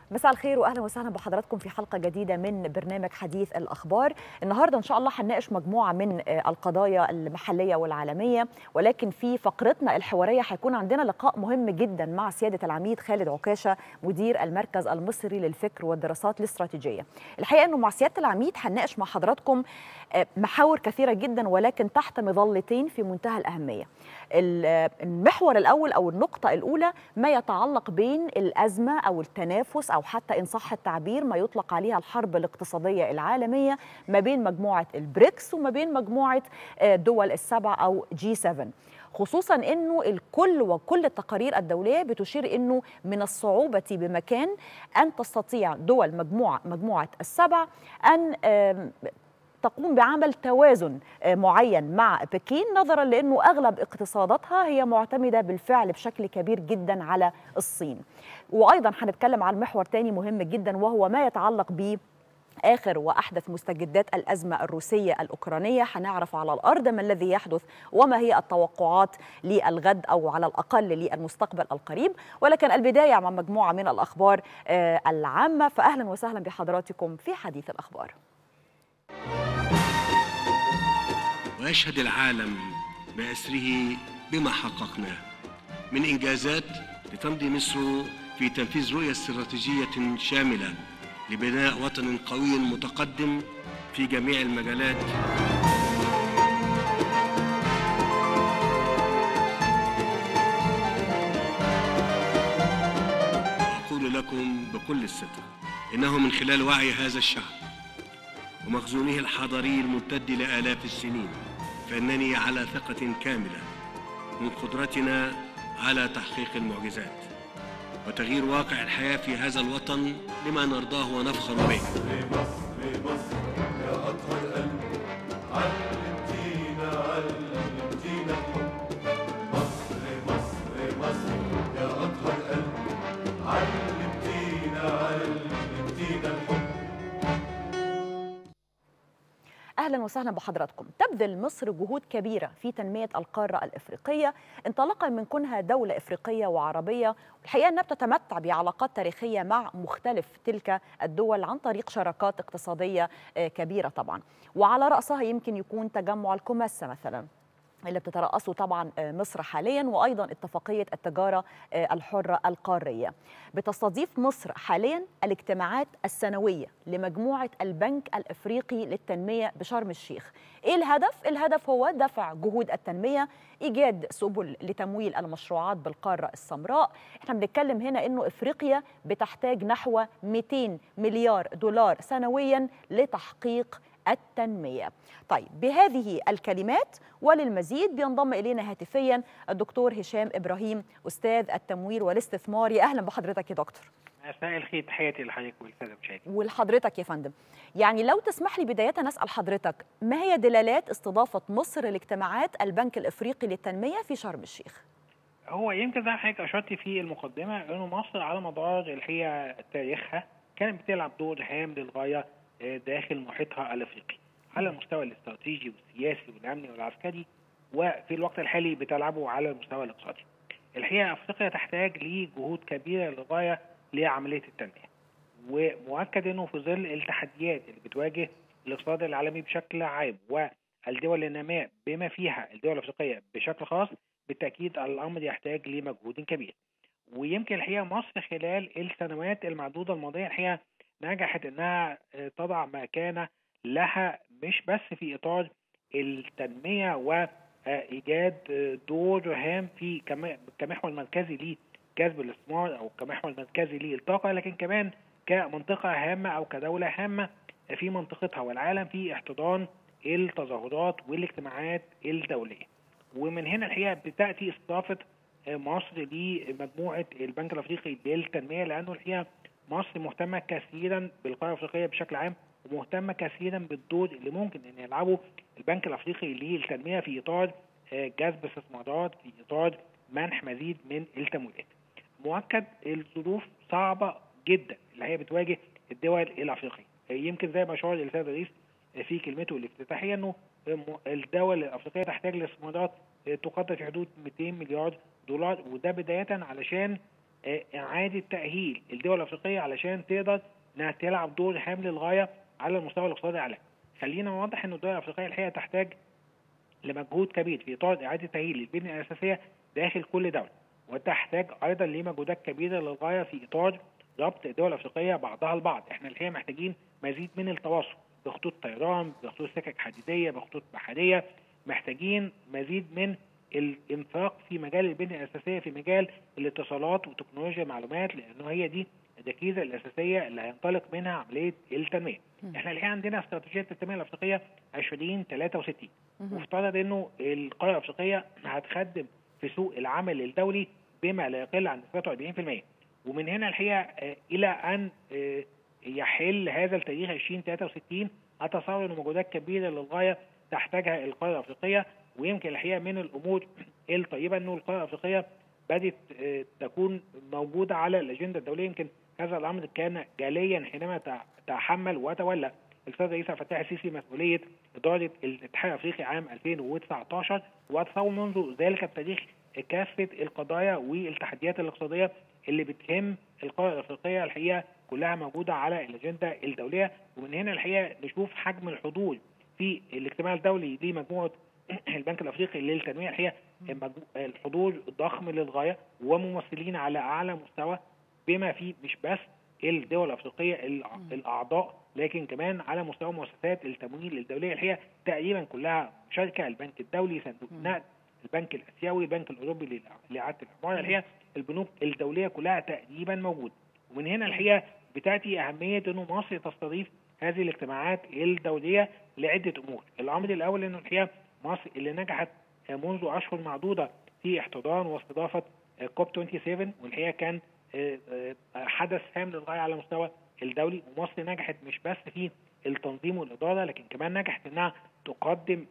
مساء الخير واهلا وسهلا بحضراتكم في حلقه جديده من برنامج حديث الاخبار النهارده ان شاء الله هنناقش مجموعه من القضايا المحليه والعالميه ولكن في فقرتنا الحواريه هيكون عندنا لقاء مهم جدا مع سياده العميد خالد عكاشه مدير المركز المصري للفكر والدراسات الاستراتيجيه الحقيقه انه مع سياده العميد هنناقش مع حضراتكم محاور كثيره جدا ولكن تحت مظلتين في منتهى الاهميه المحور الاول او النقطه الاولى ما يتعلق بين الازمه او التنافس او حتى ان صح التعبير ما يطلق عليها الحرب الاقتصاديه العالميه ما بين مجموعه البريكس وما بين مجموعه دول السبع او جي 7 خصوصا انه الكل وكل التقارير الدوليه بتشير انه من الصعوبه بمكان ان تستطيع دول مجموعه مجموعه السبع ان تقوم بعمل توازن معين مع بكين نظرا لانه اغلب اقتصاداتها هي معتمده بالفعل بشكل كبير جدا على الصين. وايضا هنتكلم عن محور تاني مهم جدا وهو ما يتعلق ب آخر وأحدث مستجدات الأزمة الروسية الأوكرانية هنعرف على الأرض ما الذي يحدث وما هي التوقعات للغد أو على الأقل للمستقبل القريب ولكن البداية مع مجموعة من الأخبار العامة فأهلا وسهلا بحضراتكم في حديث الأخبار ويشهد العالم بأسره بما حققناه من إنجازات لتمضي مصر في تنفيذ رؤية استراتيجية شاملة لبناء وطن قوي متقدم في جميع المجالات وأقول لكم بكل الصدق إنه من خلال وعي هذا الشعب ومخزونه الحضاري الممتد لآلاف السنين فإنني على ثقة كاملة من قدرتنا على تحقيق المعجزات وتغيير واقع الحياة في هذا الوطن لما نرضاه ونفخر به مصر مصر يا أطهر قلب علمتينا علمتينا الحب مصر مصر مصر يا أطهر قلب علمتينا علمتينا الحب اهلا وسهلا بحضراتكم تبذل مصر جهود كبيره في تنميه القاره الافريقيه انطلاقا من كونها دوله افريقيه وعربيه الحقيقه انها بتتمتع بعلاقات تاريخيه مع مختلف تلك الدول عن طريق شراكات اقتصاديه كبيره طبعا وعلى راسها يمكن يكون تجمع الكوماسا مثلا اللي بتترأسه طبعا مصر حاليا وايضا اتفاقيه التجاره الحره القاريه. بتستضيف مصر حاليا الاجتماعات السنويه لمجموعه البنك الافريقي للتنميه بشرم الشيخ. ايه الهدف؟ الهدف هو دفع جهود التنميه، ايجاد سبل لتمويل المشروعات بالقاره السمراء. احنا بنتكلم هنا انه افريقيا بتحتاج نحو 200 مليار دولار سنويا لتحقيق التنمية طيب بهذه الكلمات وللمزيد بينضم إلينا هاتفيا الدكتور هشام إبراهيم أستاذ التمويل والاستثمار يا أهلا بحضرتك يا دكتور مساء الخير تحياتي لحضرتك والساده المشاهدين ولحضرتك يا فندم يعني لو تسمح لي بداية أسأل حضرتك ما هي دلالات استضافة مصر لاجتماعات البنك الإفريقي للتنمية في شرم الشيخ هو يمكن زي ما حضرتك اشرت في المقدمه انه مصر على مدار الحقيقه تاريخها كانت بتلعب دور هام للغايه داخل محيطها الافريقي على المستوى الاستراتيجي والسياسي والامني والعسكري وفي الوقت الحالي بتلعبه على المستوى الاقتصادي. الحقيقه افريقيا تحتاج لجهود كبيره للغايه لعمليه التنميه. ومؤكد انه في ظل التحديات اللي بتواجه الاقتصاد العالمي بشكل عام والدول الناميه بما فيها الدول الافريقيه بشكل خاص بالتاكيد الامر يحتاج لمجهود كبير. ويمكن الحقيقه مصر خلال السنوات المعدوده الماضيه الحقيقه نجحت انها تضع مكانه لها مش بس في اطار التنميه وايجاد دور هام في كمحور مركزي لجذب الاستثمار او كمحور مركزي للطاقه لكن كمان كمنطقه هامه او كدوله هامه في منطقتها والعالم في احتضان التظاهرات والاجتماعات الدوليه. ومن هنا الحقيقه بتاتي استضافه مصر لمجموعه البنك الافريقي للتنميه لانه الحقيقه مصر مهتمه كثيرا بالقاره الافريقيه بشكل عام ومهتمه كثيرا بالدور اللي ممكن ان يلعبه البنك الافريقي للتنميه في اطار جذب استثمارات في اطار منح مزيد من التمويلات. مؤكد الظروف صعبه جدا اللي هي بتواجه الدول الافريقيه. يمكن زي ما اشار الاستاذ الرئيس في كلمته الافتتاحيه انه الدول الافريقيه تحتاج لاستثمارات تقدر في حدود 200 مليار دولار وده بدايه علشان آه، اعاده تاهيل الدول الافريقيه علشان تقدر انها تلعب دور هام للغايه على المستوى الاقتصادي العالمي. خلينا نوضح ان الدول الافريقيه الحقيقه تحتاج لمجهود كبير في اطار اعاده تاهيل البنيه الاساسيه داخل كل دوله وتحتاج ايضا لمجهودات كبيره للغايه في اطار ربط الدول الافريقيه بعضها البعض احنا الحقيقه محتاجين مزيد من التواصل بخطوط طيران بخطوط سكك حديديه بخطوط بحريه محتاجين مزيد من الانفاق في مجال البنيه الاساسيه في مجال الاتصالات وتكنولوجيا المعلومات لانه هي دي الركيزه الاساسيه اللي هينطلق منها عمليه التنميه. احنا الحقيقه عندنا استراتيجيه التنميه الافريقيه 2063 مفترض انه القاره الافريقيه هتخدم في سوق العمل الدولي بما لا يقل عن نسبته 40% ومن هنا الحقيقه آه، الى ان آه، يحل هذا التاريخ 2063 اتصور ان مجهودات كبيره للغايه تحتاجها القاره الافريقيه ويمكن الحقيقه من الامور الطيبه انه القاره الافريقيه بدات آه، تكون موجوده على الاجنده الدوليه يمكن هذا الامر كان جاليا حينما تع- تحمل وتولى الاستاذ رئيس عبد الفتاح السيسي مسؤوليه اداره الاتحاد الافريقي عام 2019 واتصور منذ ذلك التاريخ كافه القضايا والتحديات الاقتصاديه اللي بتهم القاره الافريقيه الحقيقه كلها موجوده على الاجنده الدوليه ومن هنا الحقيقه نشوف حجم الحضور في الاجتماع الدولي لمجموعه البنك الافريقي للتنميه الحقيقه المجمو- الحضور ضخم للغايه وممثلين على اعلى مستوى بما فيه مش بس الدول الافريقيه الع- الاعضاء لكن كمان على مستوى مؤسسات التمويل الدوليه الحقيقه تقريبا كلها مشاركه البنك الدولي صندوق النقد البنك الاسيوي البنك الاوروبي للع- لاعاده الاعمار الحقيقه البنوك الدوليه كلها تقريبا موجوده ومن هنا الحقيقه بتاتي اهميه انه مصر تستضيف هذه الاجتماعات الدوليه لعده امور الامر الاول انه الحقيقه مصر اللي نجحت منذ اشهر معدوده في احتضان واستضافه كوب 27 والحقيقه كان آه، آه، حدث هام للغايه على المستوى الدولي ومصر نجحت مش بس في التنظيم والاداره لكن كمان نجحت انها تقدم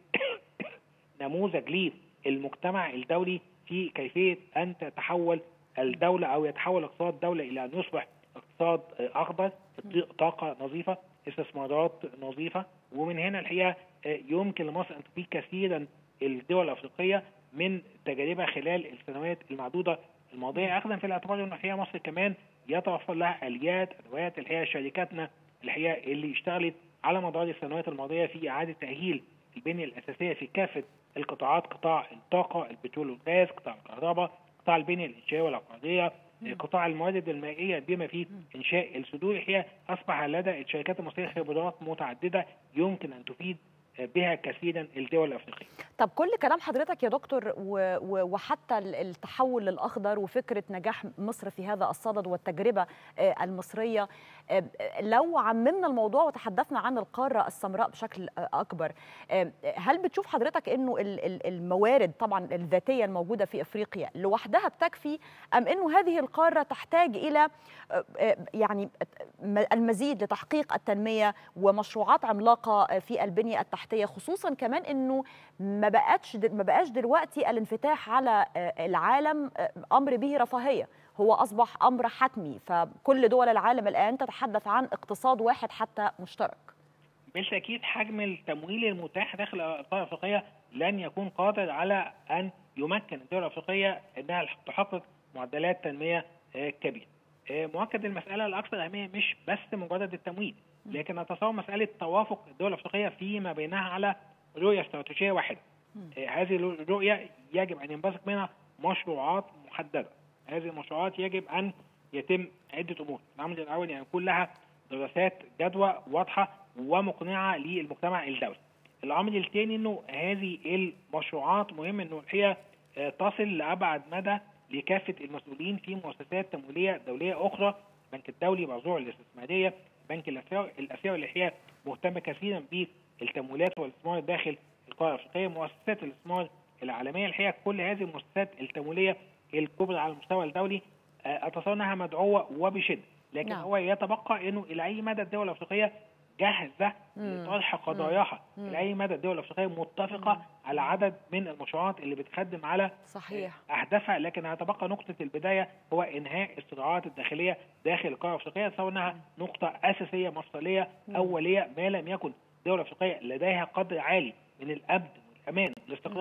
نموذج للمجتمع الدولي في كيفيه ان تتحول الدوله او يتحول اقتصاد الدوله الى ان يصبح اقتصاد آه، اخضر طاقه نظيفه استثمارات نظيفه ومن هنا الحقيقه آه، يمكن لمصر ان تفيد كثيرا الدول الافريقيه من تجاربها خلال السنوات المعدوده الماضيه اخذا في الاعتبار ان الحقيقه مصر كمان يتوفر لها اليات ادوات الحقيقه شركاتنا الحقيقه اللي اشتغلت على مدار السنوات الماضيه في اعاده تاهيل البنيه الاساسيه في كافه القطاعات قطاع الطاقه البترول والغاز قطاع الكهرباء قطاع البنيه الانشائيه والعقاريه قطاع الموارد المائيه بما فيه انشاء السدود الحقيقه اصبح لدى الشركات المصريه خبرات متعدده يمكن ان تفيد بها كثيرا الدول الافريقيه. طب كل كلام حضرتك يا دكتور و- و- وحتى ال- التحول للاخضر وفكره نجاح مصر في هذا الصدد والتجربه آه، المصريه آه، لو عممنا الموضوع وتحدثنا عن القاره السمراء بشكل آه، اكبر آه، هل بتشوف حضرتك انه ال- ال- الموارد طبعا الذاتيه الموجوده في افريقيا لوحدها بتكفي ام انه هذه القاره تحتاج الى آه، آه، يعني م- المزيد لتحقيق التنميه ومشروعات عملاقه آه، في البنيه التحتيه خصوصا كمان انه ما بقتش ما بقاش دلوقتي الانفتاح على آه، العالم آه، امر به رفاهيه هو اصبح امر حتمي فكل دول العالم الان تتحدث عن اقتصاد واحد حتى مشترك بالتاكيد حجم التمويل المتاح داخل القاره الافريقيه لن يكون قادر على ان يمكن الدول الافريقيه انها تحقق معدلات تنميه آه، كبيره. آه، مؤكد المساله الاكثر اهميه مش بس مجرد التمويل لكن اتصور مساله توافق الدول الافريقيه فيما بينها على رؤيه استراتيجيه واحده. آه، هذه الرؤيه يجب ان ينبثق منها مشروعات محدده. هذه المشروعات يجب ان يتم عده امور، الامر الاول ان يكون لها دراسات جدوى واضحه ومقنعه للمجتمع الدولي. الامر الثاني انه هذه المشروعات مهم انه الحقيقه آه، تصل لابعد مدى لكافه المسؤولين في مؤسسات تمويليه دوليه اخرى، البنك الدولي، موضوع الاستثماريه، البنك الاسيوي الاسيوي اللي هي مهتم كثيرا بالتمويلات والاستثمار داخل القاره الافريقيه، مؤسسات الاستثمار العالميه الحقيقه كل هذه المؤسسات التمويليه الكبرى على المستوى الدولي آه، اتصور انها مدعوه وبشده، لكن نعم. هو يتبقى انه الى اي مدى الدول الافريقيه جاهزه لطرح قضاياها، الى اي مدى الدول الافريقيه متفقه على عدد من المشروعات اللي بتخدم على صحيح اهدافها لكن هتبقى نقطه البدايه هو انهاء الصراعات الداخليه داخل القاره الافريقيه تصور انها نقطه اساسيه مفصليه اوليه ما لم يكن الدول الافريقيه لديها قدر عالي من الامن والامان والاستقرار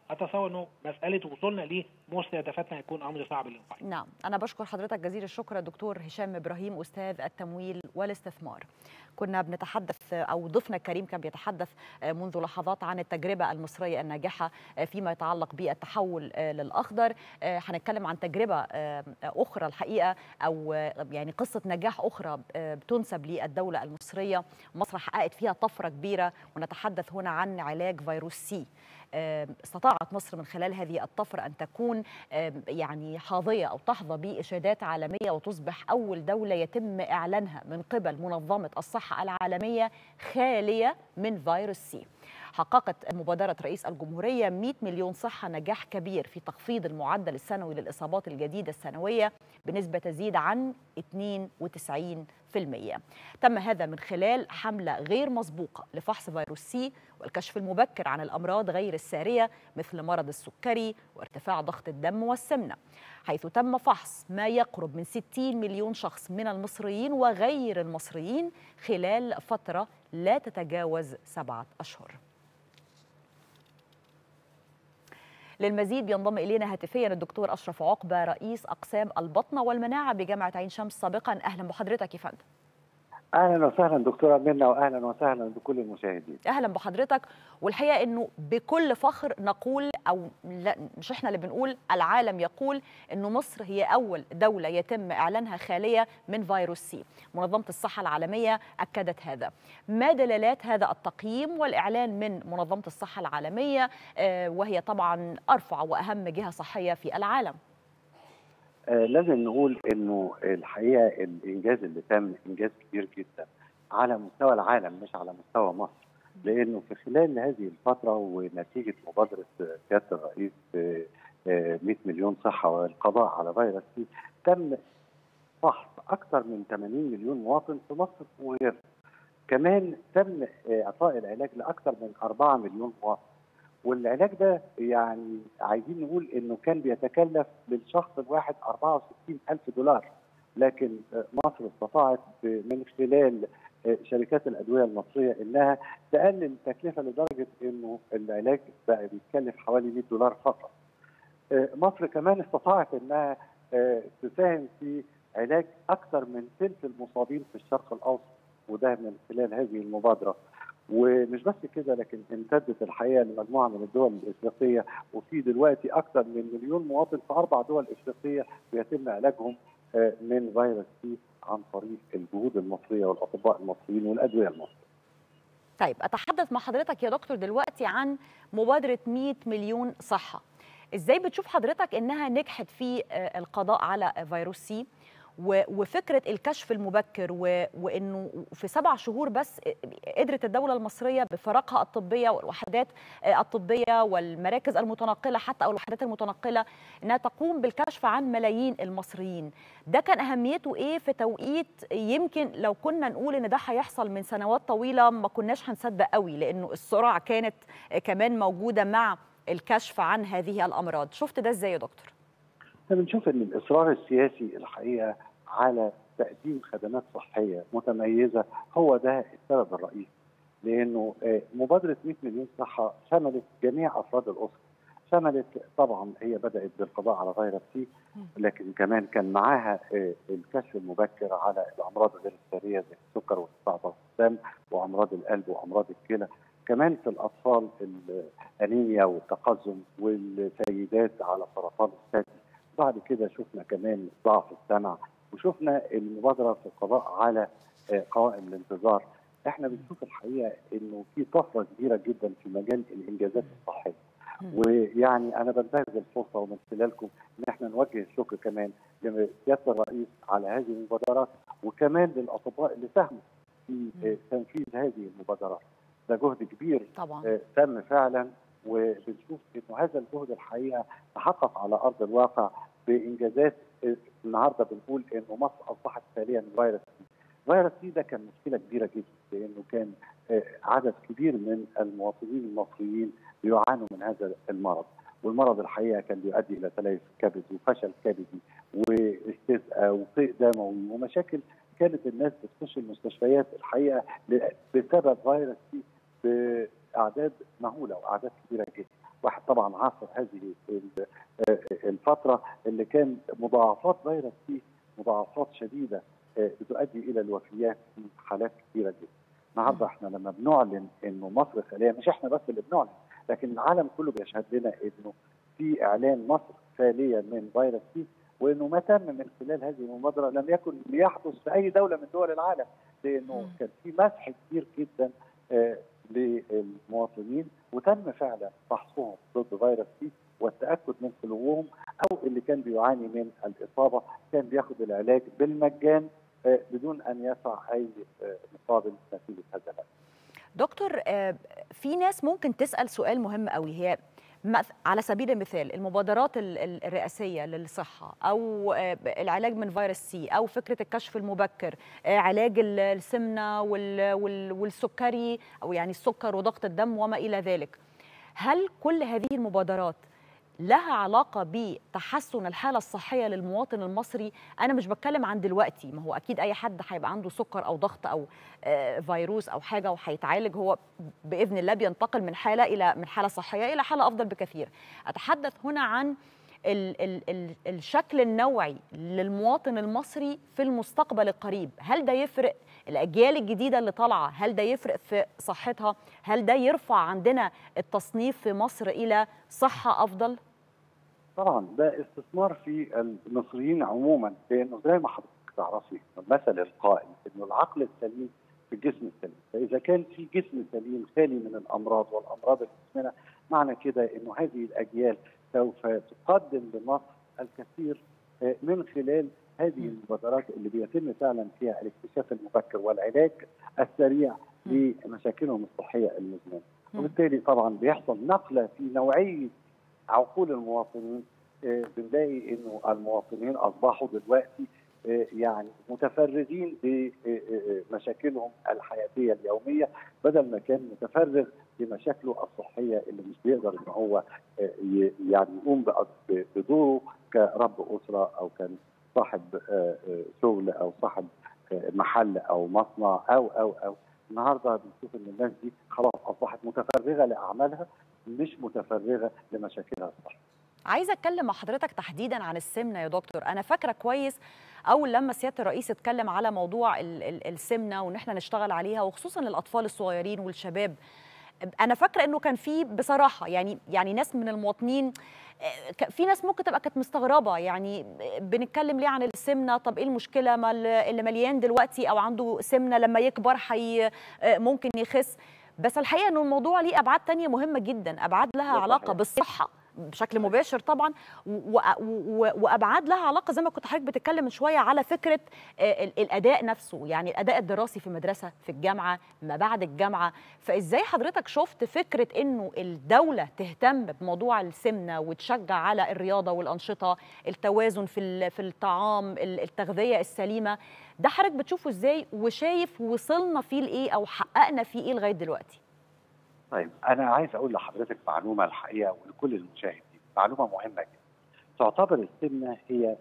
اتصور انه مساله وصولنا ليه مستهدفاتنا هيكون امر صعب للغايه. نعم أنا بشكر حضرتك جزيل الشكر الدكتور هشام إبراهيم أستاذ التمويل والاستثمار كنا بنتحدث أو ضيفنا الكريم كان بيتحدث منذ لحظات عن التجربة المصرية الناجحة فيما يتعلق بالتحول للأخضر هنتكلم عن تجربة أخرى الحقيقة أو يعني قصة نجاح أخرى بتنسب للدولة المصرية مصر حققت فيها طفرة كبيرة ونتحدث هنا عن علاج فيروس سي استطاعت مصر من خلال هذه الطفرة أن تكون يعني حاضية أو تحظى بإشادات عالمية وتصبح أول دولة يتم إعلانها من قبل منظمة الصحة العالمية خالية من فيروس سي حققت مبادرة رئيس الجمهورية 100 مليون صحة نجاح كبير في تخفيض المعدل السنوي للإصابات الجديدة السنوية بنسبة تزيد عن 92% تم هذا من خلال حملة غير مسبوقة لفحص فيروس سي والكشف المبكر عن الأمراض غير السارية مثل مرض السكري وارتفاع ضغط الدم والسمنة حيث تم فحص ما يقرب من 60 مليون شخص من المصريين وغير المصريين خلال فترة لا تتجاوز سبعة أشهر للمزيد بينضم الينا هاتفيا الدكتور اشرف عقبه رئيس اقسام البطنه والمناعه بجامعه عين شمس سابقا اهلا بحضرتك يا فندم اهلا وسهلا دكتوره منى واهلا وسهلا بكل المشاهدين اهلا بحضرتك والحقيقه انه بكل فخر نقول او لا مش احنا اللي بنقول العالم يقول انه مصر هي اول دوله يتم اعلانها خاليه من فيروس سي منظمه الصحه العالميه اكدت هذا ما دلالات هذا التقييم والاعلان من منظمه الصحه العالميه وهي طبعا ارفع واهم جهه صحيه في العالم آه لازم نقول انه الحقيقه الانجاز اللي تم انجاز كبير جدا على مستوى العالم مش على مستوى مصر لانه في خلال هذه الفتره ونتيجه مبادره سياده الرئيس آه 100 مليون صحه والقضاء على فيروس سي تم فحص اكثر من 80 مليون مواطن في مصر وغيرها كمان تم اعطاء العلاج لاكثر من 4 مليون مواطن والعلاج ده يعني عايزين نقول انه كان بيتكلف للشخص الواحد 64 الف دولار لكن مصر استطاعت من خلال شركات الادويه المصريه انها تقلل التكلفه لدرجه انه العلاج بقى بيتكلف حوالي 100 دولار فقط. مصر كمان استطاعت انها تساهم في علاج اكثر من ثلث المصابين في الشرق الاوسط وده من خلال هذه المبادره. ومش بس كده لكن امتدت الحقيقه لمجموعه من الدول الافريقيه وفي دلوقتي اكثر من مليون مواطن في اربع دول افريقيه بيتم علاجهم من فيروس سي عن طريق الجهود المصريه والاطباء المصريين والادويه المصريه. طيب اتحدث مع حضرتك يا دكتور دلوقتي عن مبادره 100 مليون صحه. ازاي بتشوف حضرتك انها نجحت في القضاء على فيروس سي؟ وفكره الكشف المبكر وانه في سبع شهور بس قدرت الدوله المصريه بفرقها الطبيه والوحدات الطبيه والمراكز المتنقله حتى او الوحدات المتنقله انها تقوم بالكشف عن ملايين المصريين ده كان اهميته ايه في توقيت يمكن لو كنا نقول ان ده هيحصل من سنوات طويله ما كناش هنصدق قوي لانه السرعه كانت كمان موجوده مع الكشف عن هذه الامراض شفت ده ازاي يا دكتور بنشوف ان الاصرار السياسي الحقيقه على تقديم خدمات صحيه متميزه هو ده السبب الرئيسي لانه مبادره 100 مليون صحه شملت جميع افراد الاسره شملت طبعا هي بدات بالقضاء على فيروس سي لكن كمان كان معاها الكشف المبكر على الامراض غير الساريه زي السكر وارتفاع ضغط الدم وامراض القلب وامراض الكلى كمان في الاطفال الانيميا والتقزم والسيدات على سرطان الثدي بعد كده شفنا كمان ضعف السمع وشفنا المبادره في القضاء على قوائم الانتظار احنا بنشوف الحقيقه انه في طفره كبيره جدا في مجال الانجازات الصحيه ويعني انا بنتهز الفرصه ومن خلالكم ان احنا نوجه الشكر كمان لسياده الرئيس على هذه المبادرات وكمان للاطباء اللي ساهموا في تنفيذ هذه المبادرات ده جهد كبير طبعا تم فعلا وبنشوف انه هذا الجهد الحقيقه تحقق على ارض الواقع بانجازات النهارده بنقول انه مصر اصبحت خاليه من فيروس سي. فيروس سي ده كان مشكله كبيره جدا لانه كان عدد كبير من المواطنين المصريين بيعانوا من هذا المرض والمرض الحقيقه كان بيؤدي الى تليف كبد وفشل كبدي واستسقاء وقيء دموي ومشاكل كانت الناس بتخش المستشفيات الحقيقه بسبب فيروس سي باعداد مهوله واعداد كبيره جدا واحد طبعا عاصر هذه ال- آه، الفتره اللي كان مضاعفات فيروس سي مضاعفات شديده آه، بتؤدي الى الوفيات في حالات كثيره جدا. النهارده احنا لما بنعلن انه مصر خاليه مش احنا بس اللي بنعلن لكن العالم كله بيشهد لنا انه في اعلان مصر خاليه من فيروس سي وانه ما تم من خلال هذه المبادره لم يكن ليحدث في اي دوله من دول العالم لانه مم. كان في مسح كبير جدا آه، للمواطنين وتم فعلا فحصهم ضد فيروس سي والتاكد من خلوهم او اللي كان بيعاني من الاصابه كان بياخد العلاج بالمجان آه، بدون ان يدفع اي آه، مقابل نتيجه هذا العلاج. دكتور آه، في ناس ممكن تسأل سؤال مهم قوي هي مث- على سبيل المثال المبادرات ال- ال- الرئاسية للصحة أو آه، العلاج من فيروس سي أو فكرة الكشف المبكر آه، علاج ال- السمنة وال- وال- والسكري أو يعني السكر وضغط الدم وما إلى ذلك هل كل هذه المبادرات لها علاقة بتحسن الحالة الصحية للمواطن المصري أنا مش بتكلم عن دلوقتي ما هو أكيد أي حد هيبقى عنده سكر أو ضغط أو آه، فيروس أو حاجة وهيتعالج هو بإذن الله بينتقل من حالة إلى من حالة صحية إلى حالة أفضل بكثير أتحدث هنا عن ال ال ال الشكل النوعي للمواطن المصري في المستقبل القريب هل ده يفرق الأجيال الجديدة اللي طالعة هل ده يفرق في صحتها هل ده يرفع عندنا التصنيف في مصر إلى صحة أفضل طبعا ده استثمار في المصريين عموما لانه زي ما حضرتك تعرفي المثل القائل انه العقل السليم في الجسم السليم، فاذا كان في جسم سليم خالي من الامراض والامراض المزمنه معنى كده انه هذه الاجيال سوف تقدم لمصر الكثير آه، من خلال هذه المبادرات اللي بيتم فعلا فيها الاكتشاف المبكر والعلاج السريع لمشاكلهم الصحيه المزمنه. مم. وبالتالي طبعا بيحصل نقله في نوعيه عقول المواطنين آه، بنلاقي انه المواطنين اصبحوا دلوقتي آه، يعني متفرغين بمشاكلهم الحياتيه اليوميه بدل ما كان متفرغ لمشاكله الصحيه اللي مش بيقدر ان هو آه، ي- يعني يقوم بأ- بدوره كرب اسره او كان صاحب آه، آه، شغل او صاحب آه، محل او مصنع او او او النهارده بنشوف ان الناس دي خلاص اصبحت متفرغه لاعمالها مش متفرغه لمشاكلها الصحيه. عايزه اتكلم مع حضرتك تحديدا عن السمنه يا دكتور انا فاكره كويس اول لما سياده الرئيس اتكلم على موضوع ال- ال- السمنه وان احنا نشتغل عليها وخصوصا الاطفال الصغيرين والشباب انا فاكره انه كان في بصراحه يعني يعني ناس من المواطنين آه، ك- في ناس ممكن تبقى كانت مستغربه يعني بنتكلم ليه عن السمنه طب ايه المشكله ما ال- اللي مليان دلوقتي او عنده سمنه لما يكبر حي آه، ممكن يخس بس الحقيقه انه الموضوع ليه ابعاد تانية مهمه جدا ابعاد لها ده علاقه صحيح. بالصحه بشكل مباشر طبعا و- و- و- وابعاد لها علاقه زي ما كنت حضرتك بتتكلم من شويه على فكره آه، ال- الاداء نفسه يعني الاداء الدراسي في المدرسه في الجامعه ما بعد الجامعه فازاي حضرتك شفت فكره انه الدوله تهتم بموضوع السمنه وتشجع على الرياضه والانشطه التوازن في ال- في الطعام ال- التغذيه السليمه ده حضرتك بتشوفه ازاي وشايف وصلنا فيه لايه او حققنا فيه ايه لغايه دلوقتي طيب انا عايز اقول لحضرتك معلومه الحقيقه ولكل المشاهدين معلومه مهمه جدا. تعتبر السمنه هي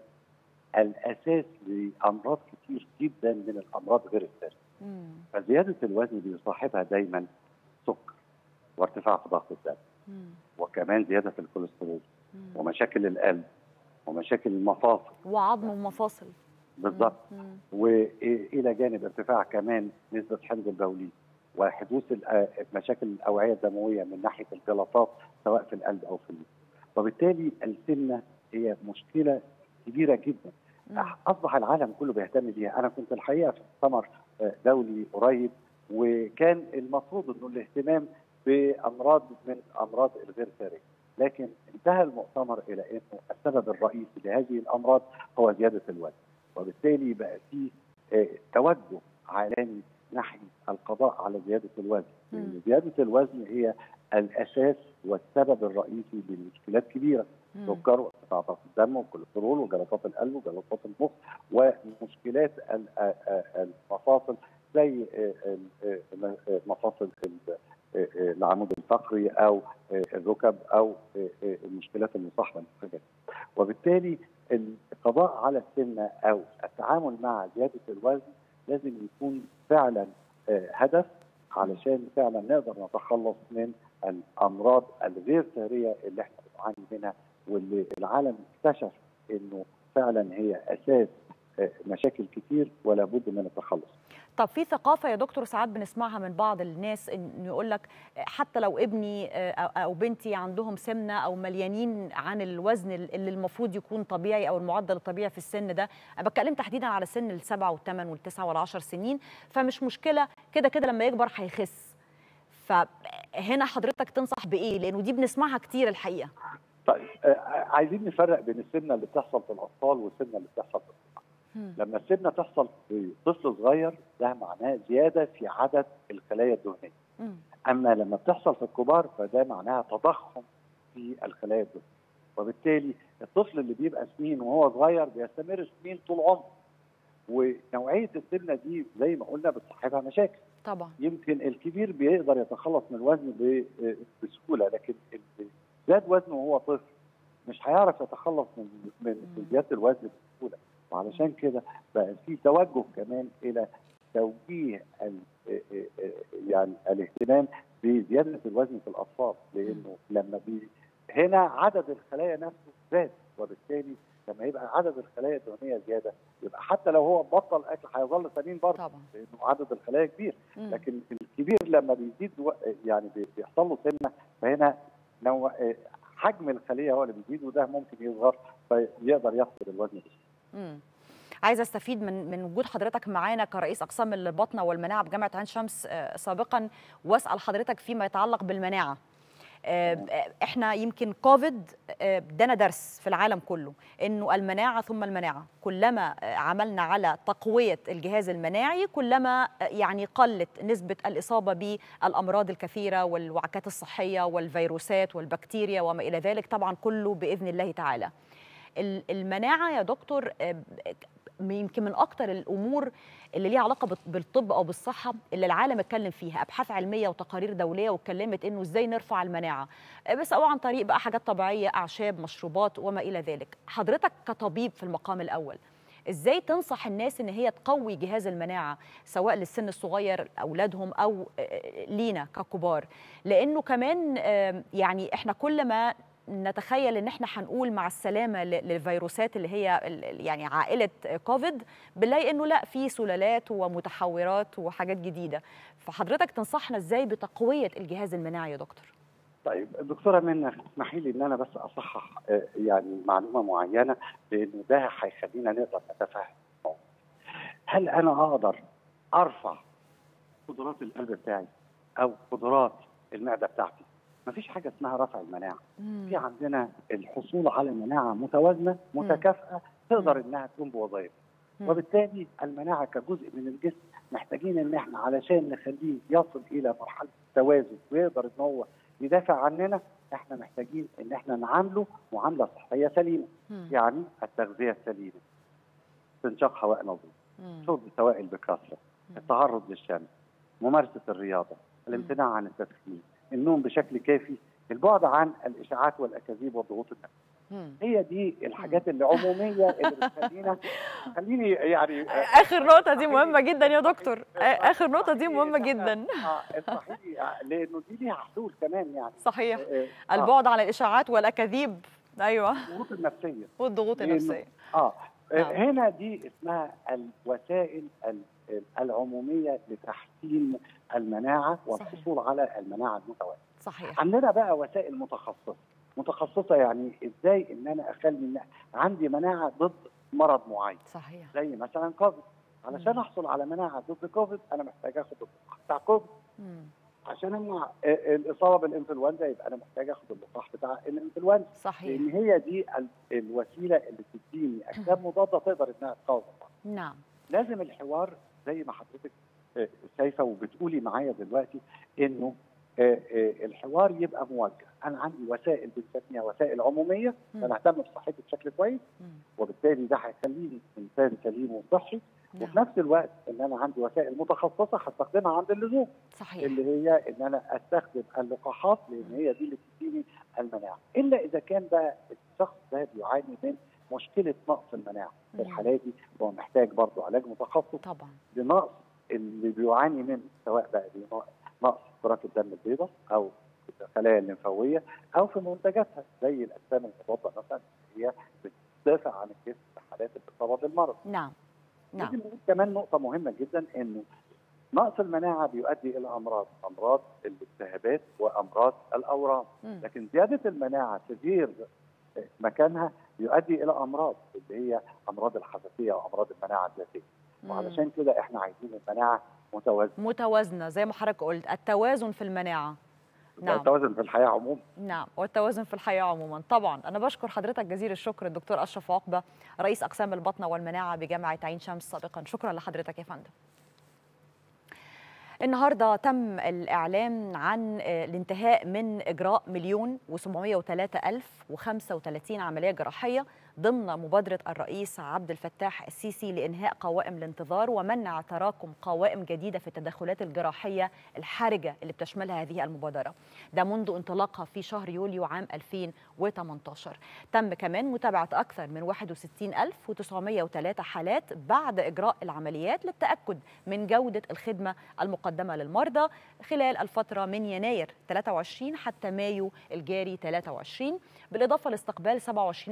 الاساس لامراض كتير جدا من الامراض غير السريه. مم. فزياده الوزن بيصاحبها دايما سكر وارتفاع في ضغط الدم مم. وكمان زياده في الكوليسترول مم. ومشاكل القلب ومشاكل المفاصل وعظم ومفاصل بالضبط مم. والى جانب ارتفاع كمان نسبه حمض البولي وحدوث الأ- مشاكل الاوعيه الدمويه من ناحيه الجلطات سواء في القلب او في الليل. وبالتالي السمنه هي مشكله كبيره جدا مم. اصبح العالم كله بيهتم بيها، انا كنت الحقيقه في مؤتمر آه، دولي قريب وكان المفروض انه الاهتمام بامراض من امراض الغير ساريه، لكن انتهى المؤتمر الى انه السبب الرئيسي لهذه الامراض هو زياده الوزن، وبالتالي بقى في آه، توجه عالمي نحو القضاء على زياده الوزن، مم. لان زياده الوزن هي الاساس والسبب الرئيسي لمشكلات كبيره مم. سكر وارتفاع ضغط الدم والكوليسترول وجلطات القلب وجلطات المخ ومشكلات ال- آ- آ- المفاصل زي آ- ال- آ- مفاصل ال- آ- آ- العمود الفقري او آ، الركب او آ- آ، المشكلات المصاحبه للحاجات وبالتالي القضاء على السمنه او التعامل مع زياده الوزن لازم يكون فعلا آ، هدف علشان فعلا نقدر نتخلص من الامراض الغير ساريه اللي احنا بنعاني منها واللي العالم اكتشف انه فعلا هي اساس آه، مشاكل كتير ولا بد من التخلص طب في ثقافه يا دكتور ساعات بنسمعها من بعض الناس انه يقول لك حتى لو ابني آه، او أو بنتي عندهم سمنه او مليانين عن الوزن اللي المفروض يكون طبيعي او المعدل الطبيعي في السن ده انا بتكلم تحديدا على سن السبعه والثمان والتسعه والعشر سنين فمش مشكله كده كده لما يكبر هيخس فهنا حضرتك تنصح بايه لانه دي بنسمعها كتير الحقيقه طيب آه، عايزين نفرق بين السمنه اللي بتحصل في الاطفال والسمنه اللي بتحصل في الكبار. مم. لما السمنه تحصل في طفل صغير ده معناه زياده في عدد الخلايا الدهنيه مم. اما لما بتحصل في الكبار فده معناها تضخم في الخلايا الدهنيه وبالتالي الطفل اللي بيبقى سنين وهو صغير بيستمر سنين طول عمره ونوعيه السمنه دي زي ما قلنا بتصاحبها مشاكل طبعا يمكن الكبير بيقدر يتخلص من الوزن ب- بسهوله لكن اللي زاد وزنه وهو طفل مش هيعرف يتخلص من من من زياده الوزن بسهوله وعلشان كده بقى في توجه كمان الى توجيه ال- يعني الاهتمام بزياده الوزن في الاطفال لانه لما بي هنا عدد الخلايا نفسه زاد وبالتالي لما يبقى عدد الخلايا الدهنيه زياده يبقى حتى لو هو بطل اكل هيظل سمين برضه طبعا لانه عدد الخلايا كبير مم. لكن الكبير لما بيزيد و- يعني بي- بيحصل له سمنه فهنا نوع آه، حجم الخليه هو اللي بيزيد وده ممكن يصغر فيقدر يفقد الوزن بسهوله. مم. عايزه استفيد من من وجود حضرتك معانا كرئيس اقسام البطنه والمناعه بجامعه عين شمس آه، سابقا واسال حضرتك فيما يتعلق بالمناعه آه، آه، احنا يمكن كوفيد آه، ادانا درس في العالم كله انه المناعه ثم المناعه كلما آه، عملنا على تقويه الجهاز المناعي كلما آه، يعني قلت نسبه الاصابه بالامراض الكثيره والوعكات الصحيه والفيروسات والبكتيريا وما الى ذلك طبعا كله باذن الله تعالى ال- المناعه يا دكتور آه، ب- يمكن من اكتر الامور اللي ليها علاقه بال- بالطب او بالصحه اللي العالم اتكلم فيها ابحاث علميه وتقارير دوليه واتكلمت انه ازاي نرفع المناعه آه، بس او عن طريق بقى حاجات طبيعيه اعشاب مشروبات وما الى ذلك حضرتك كطبيب في المقام الاول ازاي تنصح الناس ان هي تقوي جهاز المناعه سواء للسن الصغير اولادهم او آه، لينا ككبار لانه كمان آه، يعني احنا كل ما نتخيل ان احنا هنقول مع السلامه ل- للفيروسات اللي هي ال- ال- يعني عائله كوفيد بنلاقي انه لا في سلالات ومتحورات وحاجات جديده فحضرتك تنصحنا ازاي بتقويه الجهاز المناعي يا دكتور طيب دكتوره منى اسمحي لي ان انا بس اصحح آه، يعني معلومه معينه لانه ده هيخلينا نقدر نتفاهم هل انا اقدر ارفع قدرات القلب بتاعي او قدرات المعده بتاعتي مفيش حاجه اسمها رفع المناعه في عندنا الحصول على مناعه متوازنه متكافئه تقدر انها تقوم بوظائف مم. وبالتالي المناعه كجزء من الجسم محتاجين ان احنا علشان نخليه يصل الى مرحله التوازن ويقدر ان هو يدافع عننا احنا محتاجين ان احنا نعامله معامله صحيه سليمه مم. يعني التغذيه السليمه استنشاق هواء نظيف مم. شرب سوائل بكثره التعرض للشمس ممارسه الرياضه الامتناع عن التدخين النوم بشكل كافي البعد عن الاشاعات والاكاذيب والضغوط النفسيه مم. هي دي الحاجات اللي عموميه اللي بتخلينا خليني يعني اخر نقطه دي مهمه جدا يا دكتور اخر نقطه دي مهمه جدا اه اسمحي لي آه، لانه دي ليها حلول كمان يعني صحيح آه، آه، البعد عن الاشاعات والاكاذيب ايوه الضغوط النفسيه والضغوط لأنه- النفسيه اه نعم. هنا دي اسمها الوسائل ال- العموميه لتحسين المناعه والحصول على المناعه المتوازنه. صحيح عندنا بقى وسائل متخصصه، متخصصه يعني ازاي ان انا اخلي إن عندي مناعه ضد مرض معين صحيح زي مثلا كوفيد. علشان مم. احصل على مناعه ضد كوفيد انا محتاج اخد اللقاح بتاع كوفيد، مم. عشان امنع آه، الاصابه بالانفلونزا يبقى انا محتاج اخد اللقاح بتاع الانفلونزا. صحيح لان هي دي ال- الوسيله اللي تديني اجسام مضاده تقدر انها تقاوم بعض. نعم لازم الحوار زي ما حضرتك آه، شايفه وبتقولي معايا دلوقتي انه آه، آه، الحوار يبقى موجه انا عندي وسائل بنسميها وسائل عموميه مم. انا اهتم بصحتي بشكل كويس مم. وبالتالي ده هيخليني انسان سليم وصحي وفي نعم نفس الوقت ان انا عندي وسائل متخصصه هستخدمها عند اللزوم صحيح اللي هي ان انا استخدم اللقاحات لان هي دي اللي بتديني المناعه الا اذا كان بقى الشخص ده بيعاني من مشكله نقص المناعه في مم. الحاله دي هو محتاج برضه علاج متخصص طبعا لنقص اللي بيعاني منه سواء بقى بنقص كرات الدم البيضاء او الخلايا الليمفاويه او في منتجاتها زي الاجسام المضاده مثلا اللي هي بتدافع عن الجسم في حالات الاصابه بالمرض. نعم نعم لازم نقول كمان نقطه مهمه جدا انه نقص المناعه بيؤدي الى امراض امراض الالتهابات وامراض الاورام مم. لكن زياده المناعه تغيير مكانها يؤدي الى امراض اللي هي امراض الحساسيه وامراض المناعه الذاتيه مم. وعلشان كده احنا عايزين المناعه متوازنه متوازنه زي ما حضرتك قلت التوازن في المناعه نعم. التوازن في الحياه عموما نعم والتوازن في الحياة عموما طبعا أنا بشكر حضرتك جزيل الشكر الدكتور أشرف عقبة رئيس أقسام البطنة والمناعة بجامعة عين شمس سابقا شكرا لحضرتك يا فندم النهارده تم الإعلان عن آه، الانتهاء من إجراء مليون و703 ألف و35 عملية جراحية ضمن مبادرة الرئيس عبد الفتاح السيسي لإنهاء قوائم الانتظار ومنع تراكم قوائم جديدة في التدخلات الجراحية الحرجة اللي بتشملها هذه المبادرة ده منذ انطلاقها في شهر يوليو عام 2018 تم كمان متابعة أكثر من 61903 حالات بعد إجراء العمليات للتأكد من جودة الخدمة المقدمة للمرضى خلال الفترة من يناير 23 حتى مايو الجاري 23 بالإضافة لاستقبال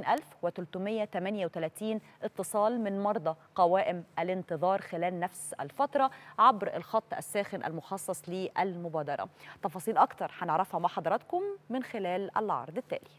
27338 اتصال من مرضى قوائم الانتظار خلال نفس الفترة عبر الخط الساخن المخصص للمبادرة تفاصيل أكتر هنعرفها مع حضراتكم من خلال العرض التالي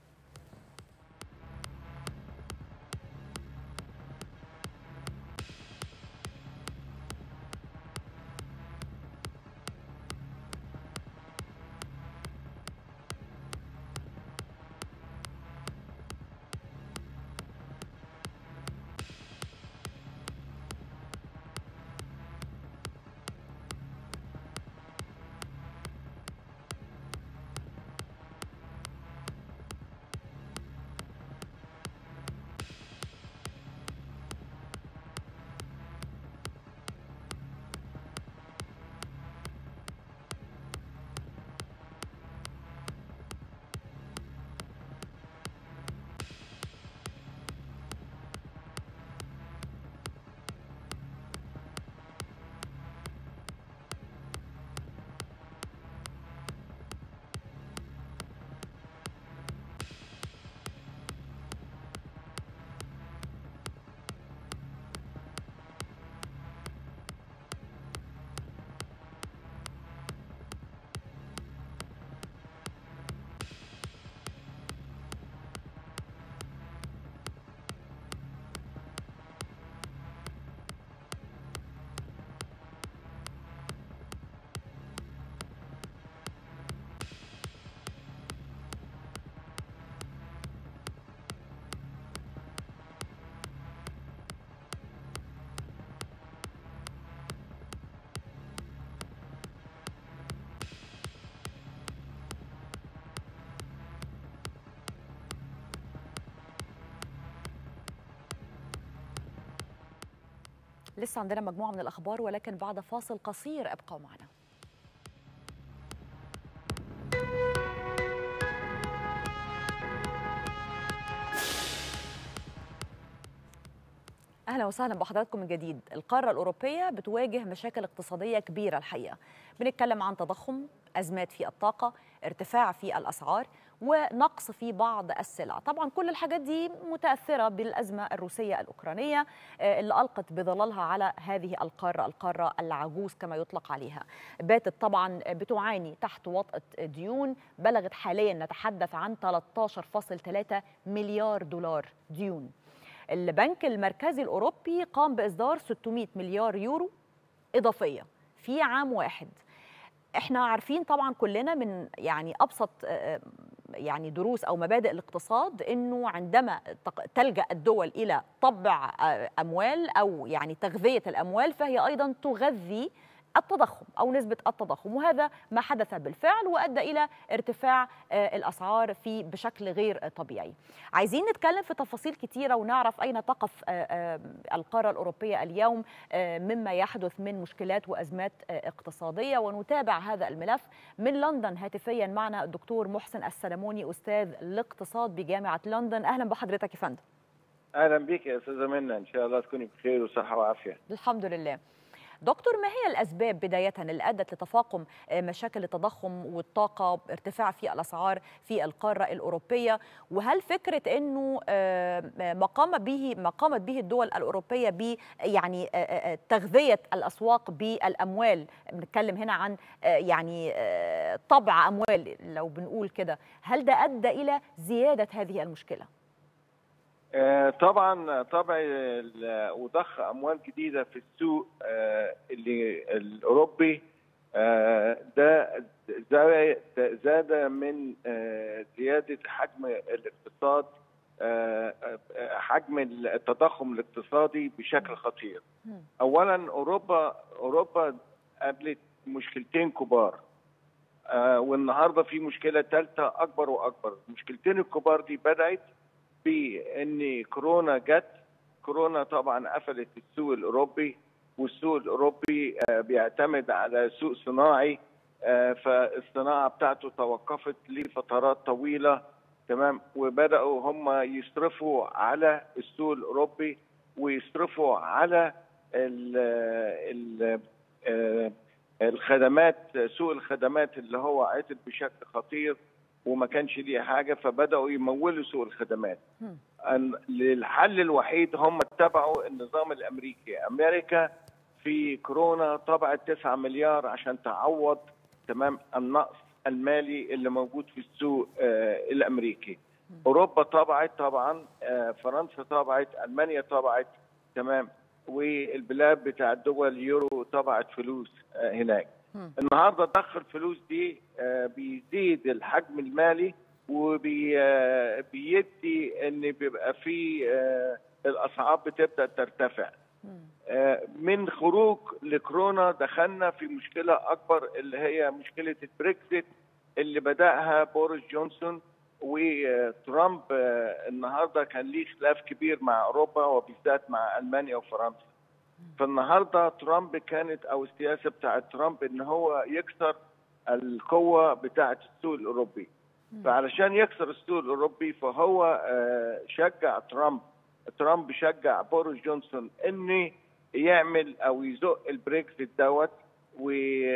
لسه عندنا مجموعة من الأخبار ولكن بعد فاصل قصير ابقوا معنا اهلا وسهلا بحضراتكم من جديد القاره الاوروبيه بتواجه مشاكل اقتصاديه كبيره الحقيقه بنتكلم عن تضخم ازمات في الطاقه ارتفاع في الاسعار ونقص في بعض السلع طبعا كل الحاجات دي متاثره بالازمه الروسيه الاوكرانيه آه، اللي القت بظلالها على هذه القاره القاره العجوز كما يطلق عليها باتت طبعا بتعاني تحت وطأة ديون بلغت حاليا نتحدث عن 13.3 مليار دولار ديون البنك المركزي الأوروبي قام بإصدار 600 مليار يورو إضافية في عام واحد احنا عارفين طبعا كلنا من يعني ابسط آه، يعني دروس او مبادئ الاقتصاد انه عندما تق- تلجا الدول الى طبع آه، اموال او يعني تغذيه الاموال فهي ايضا تغذي التضخم او نسبه التضخم وهذا ما حدث بالفعل وادى الى ارتفاع آه، الاسعار في بشكل غير طبيعي. عايزين نتكلم في تفاصيل كتيره ونعرف اين تقف آه، آه، القاره الاوروبيه اليوم آه، مما يحدث من مشكلات وازمات آه، اقتصاديه ونتابع هذا الملف من لندن هاتفيا معنا الدكتور محسن السلموني استاذ الاقتصاد بجامعه لندن اهلا بحضرتك يا فندم. اهلا بك يا استاذه منى ان شاء الله تكوني بخير وصحه وعافيه الحمد لله. دكتور ما هي الأسباب بداية اللي أدت لتفاقم آه، مشاكل التضخم والطاقة ارتفاع في الأسعار في القارة الأوروبية وهل فكرة أنه آه، ما قام به ما قامت به الدول الأوروبية ب يعني آه، آه، تغذية الأسواق بالأموال بنتكلم هنا عن آه، يعني آه، طبع أموال لو بنقول كده هل ده أدى إلى زيادة هذه المشكلة؟ آه، طبعا طبع ال- وضخ اموال جديده في السوق آه، اللي الاوروبي آه، ده زا- زاد من آه، زياده حجم الاقتصاد آه، آه، حجم التضخم الاقتصادي بشكل خطير. مم. اولا اوروبا اوروبا قابلت مشكلتين كبار آه، والنهارده في مشكله ثالثه اكبر واكبر، المشكلتين الكبار دي بدات بان كورونا جت كورونا طبعا قفلت السوق الاوروبي والسوق الاوروبي آه، بيعتمد على سوق صناعي آه، فالصناعه بتاعته توقفت لفترات طويله تمام وبداوا هم يصرفوا على السوق الاوروبي ويصرفوا على ال ال آه، الخدمات سوق الخدمات اللي هو عطل بشكل خطير وما كانش ليه حاجه فبداوا يمولوا سوق الخدمات. مم. أن- الحل الوحيد هم اتبعوا النظام الامريكي، امريكا في كورونا طبعت 9 مليار عشان تعوض تمام النقص المالي اللي موجود في السوق آه الامريكي. اوروبا طبعت طبعا آه فرنسا طبعت المانيا طبعت تمام والبلاد بتاع الدول اليورو طبعت فلوس آه هناك. مم. النهارده ضخ الفلوس دي آه، بيزيد الحجم المالي وبيدي ان بيبقى في آه، الاسعار بتبدا ترتفع مم. آه، من خروج لكورونا دخلنا في مشكله اكبر اللي هي مشكله البريكزيت اللي بداها بوريس جونسون وترامب آه، النهارده كان ليه خلاف كبير مع اوروبا وبالذات مع المانيا وفرنسا فالنهارده ترامب كانت او السياسه بتاعت ترامب ان هو يكسر القوه بتاعت السوق الاوروبي فعلشان يكسر السوق الاوروبي فهو آه، شجع ترامب ترامب شجع بوريس جونسون انه يعمل او يزق البريكسيت دوت و-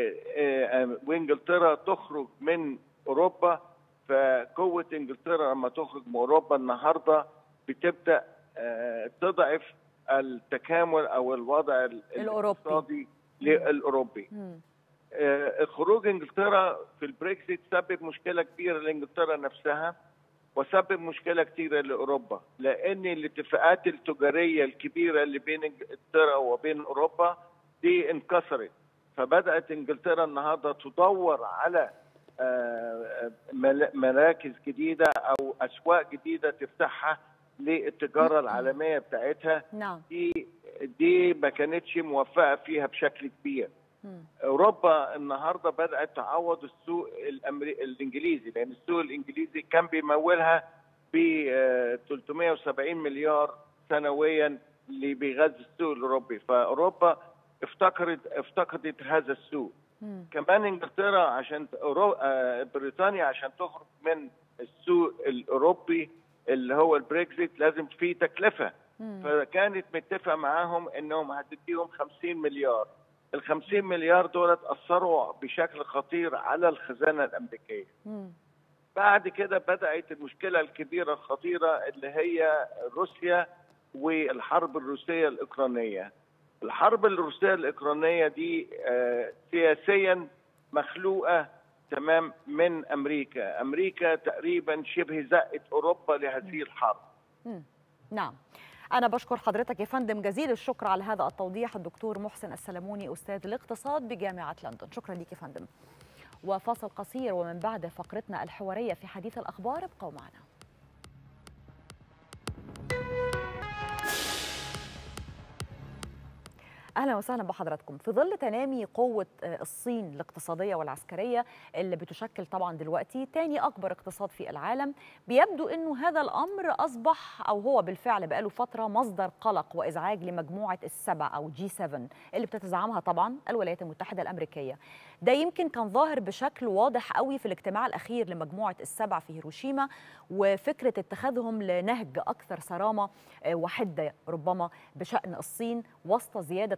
آه، وانجلترا تخرج من اوروبا فقوه انجلترا لما تخرج من اوروبا النهارده بتبدا آه، تضعف التكامل او الوضع ال- الأوروبي. الاقتصادي الاوروبي مم. آه، خروج انجلترا في البريكسيت سبب مشكله كبيره لانجلترا نفسها وسبب مشكله كثيره لاوروبا لان الاتفاقات التجاريه الكبيره اللي بين انجلترا وبين اوروبا دي انكسرت فبدات انجلترا النهارده تدور على آه، مل- مراكز جديده او اسواق جديده تفتحها للتجاره العالميه بتاعتها نعم دي دي ما كانتش موفقه فيها بشكل كبير مم. اوروبا النهارده بدات تعوض السوق الأمري... الانجليزي لان السوق الانجليزي كان بيمولها ب آه، 370 مليار سنويا اللي بيغذي السوق الاوروبي فاوروبا افتقرت افتقدت هذا السوق مم. كمان انجلترا عشان أورو... آه، بريطانيا عشان تخرج من السوق الاوروبي اللي هو البريكزيت لازم في تكلفه مم. فكانت متفقه معاهم انهم هتديهم 50 مليار ال 50 مليار دولت اثروا بشكل خطير على الخزانه الامريكيه مم. بعد كده بدات المشكله الكبيره الخطيره اللي هي روسيا والحرب الروسيه الاوكرانيه الحرب الروسيه الاوكرانيه دي آه، سياسيا مخلوقه تمام من امريكا امريكا تقريبا شبه زقت اوروبا لهذه الحرب مم. نعم أنا بشكر حضرتك يا فندم جزيل الشكر على هذا التوضيح الدكتور محسن السلموني أستاذ الاقتصاد بجامعة لندن شكرا لك يا فندم وفاصل قصير ومن بعد فقرتنا الحوارية في حديث الأخبار ابقوا معنا اهلا وسهلا بحضراتكم في ظل تنامي قوه آه، الصين الاقتصاديه والعسكريه اللي بتشكل طبعا دلوقتي تاني اكبر اقتصاد في العالم بيبدو انه هذا الامر اصبح او هو بالفعل بقاله فتره مصدر قلق وازعاج لمجموعه السبع او جي 7 اللي بتتزعمها طبعا الولايات المتحده الامريكيه ده يمكن كان ظاهر بشكل واضح قوي في الاجتماع الاخير لمجموعه السبع في هيروشيما وفكره اتخاذهم لنهج اكثر صرامه آه، وحده ربما بشان الصين وسط زياده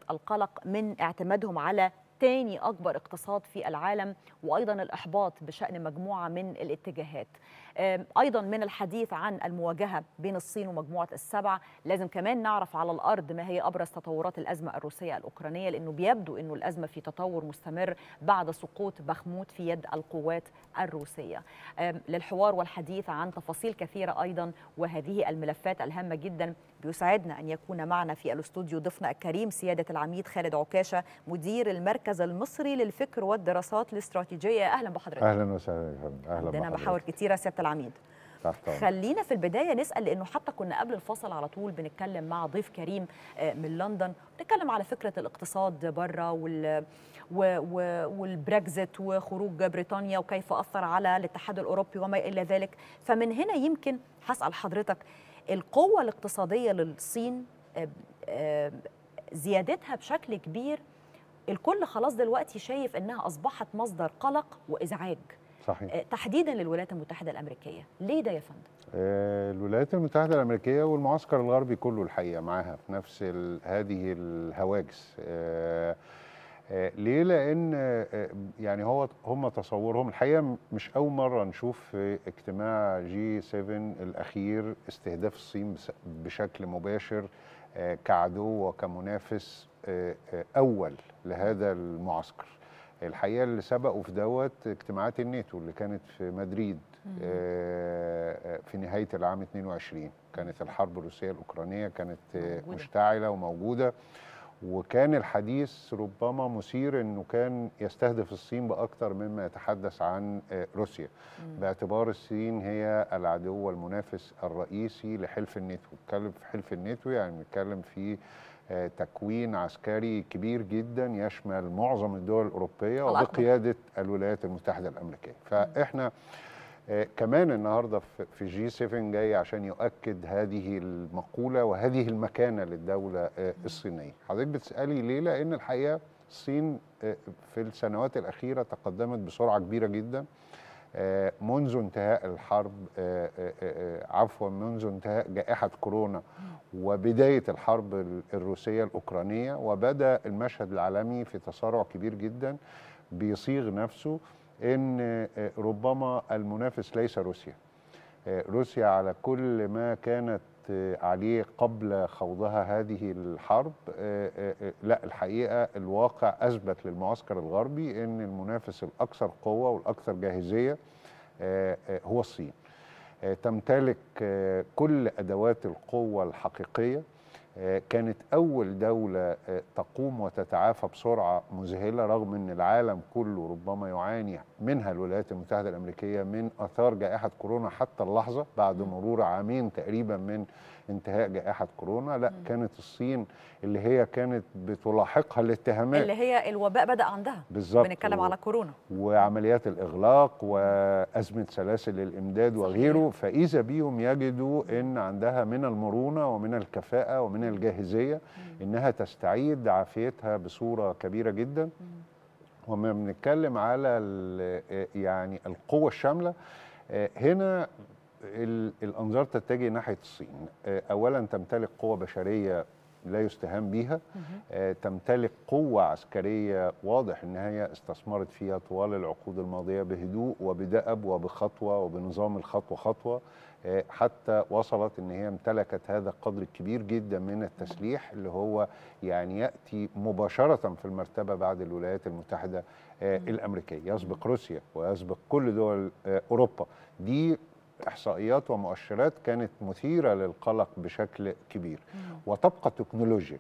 القلق من اعتمادهم على تاني أكبر اقتصاد في العالم وأيضا الإحباط بشأن مجموعة من الاتجاهات آم، أيضا من الحديث عن المواجهة بين الصين ومجموعة السبع لازم كمان نعرف على الأرض ما هي أبرز تطورات الأزمة الروسية الأوكرانية لأنه بيبدو أنه الأزمة في تطور مستمر بعد سقوط بخموت في يد القوات الروسية آم، للحوار والحديث عن تفاصيل كثيرة أيضا وهذه الملفات الهامة جدا بيسعدنا أن يكون معنا في الاستوديو ضيفنا الكريم سيادة العميد خالد عكاشة مدير المركز المصري للفكر والدراسات الاستراتيجية أهلا بحضرتك اهلا وسهلا يا فندم اهلا عندنا بحضرتك. محاور كتيرة سيادة العميد تحت أمرك. خلينا في البدايه نسال لانه حتى كنا قبل الفصل على طول بنتكلم مع ضيف كريم آه، من لندن بنتكلم على فكره الاقتصاد بره وال و- و- والبريكزت وخروج بريطانيا وكيف اثر على الاتحاد الاوروبي وما الى ذلك فمن هنا يمكن هسال حضرتك القوه الاقتصاديه للصين آه، آه، زيادتها بشكل كبير الكل خلاص دلوقتي شايف انها اصبحت مصدر قلق وازعاج صحيح آه، تحديدا للولايات المتحده الامريكيه ليه ده يا فندم آه، الولايات المتحده الامريكيه والمعسكر الغربي كله الحقيقه معاها في نفس ال- هذه الهواجس آه، آه، ليه لان آه، يعني هو هم تصورهم الحقيقه م- مش اول مره نشوف في اجتماع جي 7 الاخير استهداف الصين بس- بشكل مباشر آه، كعدو وكمنافس آه، آه، اول لهذا المعسكر الحقيقه اللي سبقوا في دوت اجتماعات الناتو اللي كانت في مدريد آه، آه، في نهايه العام 22 كانت الحرب الروسيه الاوكرانيه كانت آه، موجودة. مشتعله وموجوده وكان الحديث ربما مثير انه كان يستهدف الصين باكثر مما يتحدث عن آه، روسيا باعتبار الصين هي العدو والمنافس الرئيسي لحلف الناتو نتكلم في حلف الناتو يعني بنتكلم في آه، تكوين عسكري كبير جدا يشمل معظم الدول الاوروبيه الأكبر. وبقياده الولايات المتحده الامريكيه فاحنا آه، كمان النهارده في- في جي 7 جاي عشان يؤكد هذه المقوله وهذه المكانه للدوله آه، الصينيه. حضرتك بتسالي ليه؟ لان الحقيقه الصين آه، في السنوات الاخيره تقدمت بسرعه كبيره جدا آه، منذ انتهاء الحرب آه، آه، آه، عفوا منذ انتهاء جائحه كورونا وبدايه الحرب ال- الروسيه الاوكرانيه وبدا المشهد العالمي في تسارع كبير جدا بيصيغ نفسه ان آه، ربما المنافس ليس روسيا آه، روسيا على كل ما كانت آه، عليه قبل خوضها هذه الحرب آه، آه، آه، لا الحقيقه الواقع اثبت للمعسكر الغربي ان المنافس الاكثر قوه والاكثر جاهزيه آه، آه، هو الصين آه، تمتلك آه، كل ادوات القوه الحقيقيه آه، كانت أول دولة آه، تقوم وتتعافى بسرعة مذهلة رغم أن العالم كله ربما يعاني منها الولايات المتحدة الأمريكية من أثار جائحة كورونا حتى اللحظة بعد مرور عامين تقريبا من انتهاء جائحة كورونا لا كانت الصين اللي هي كانت بتلاحقها الاتهامات اللي هي الوباء بدا عندها بالظبط بنتكلم و- على كورونا وعمليات الإغلاق وأزمة سلاسل الإمداد وغيره فإذا بيهم يجدوا أن عندها من المرونة ومن الكفاءة ومن الجاهزية أنها تستعيد عافيتها بصورة كبيرة جدا وما بنتكلم على ال- يعني القوة الشاملة آه، هنا ال- الأنظار تتجه ناحية الصين آه، أولا تمتلك قوة بشرية لا يستهان بها آه، تمتلك قوة عسكرية واضح ان هي استثمرت فيها طوال العقود الماضية بهدوء وبدأب وبخطوة وبنظام الخطوة خطوة آه، حتى وصلت ان هي امتلكت هذا القدر الكبير جدا من التسليح اللي هو يعني يأتي مباشرة في المرتبة بعد الولايات المتحدة آه، الأمريكية يسبق روسيا ويسبق كل دول آه، أوروبا دي احصائيات ومؤشرات كانت مثيره للقلق بشكل كبير وتبقى التكنولوجيا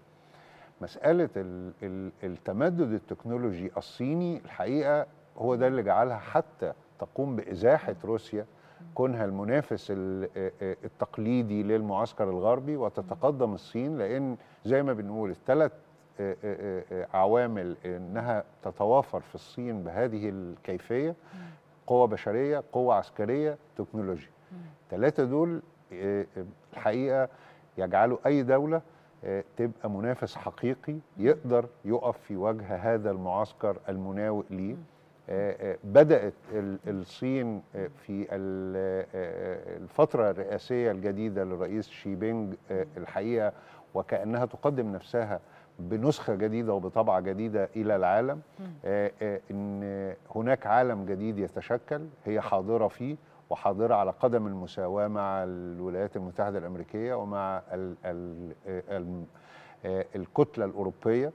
مساله ال- ال- التمدد التكنولوجي الصيني الحقيقه هو ده اللي جعلها حتى تقوم بازاحه روسيا كونها المنافس ال- آه، آه، التقليدي للمعسكر الغربي وتتقدم الصين لان زي ما بنقول الثلاث آه، آه، آه، عوامل انها تتوافر في الصين بهذه الكيفيه قوة بشرية قوة عسكرية تكنولوجيا ثلاثة دول آه، آه، الحقيقة يجعلوا أي دولة آه، تبقى منافس حقيقي يقدر يقف في وجه هذا المعسكر المناوئ ليه آه، آه، بدأت ال- الصين آه، في ال- آه، آه، الفترة الرئاسية الجديدة للرئيس شي بينج آه، الحقيقة وكأنها تقدم نفسها بنسخه جديده وبطبعه جديده الى العالم آه، آه، ان هناك عالم جديد يتشكل هي حاضره فيه وحاضره على قدم المساواه مع الولايات المتحده الامريكيه ومع ال ال ال آه، الكتله الاوروبيه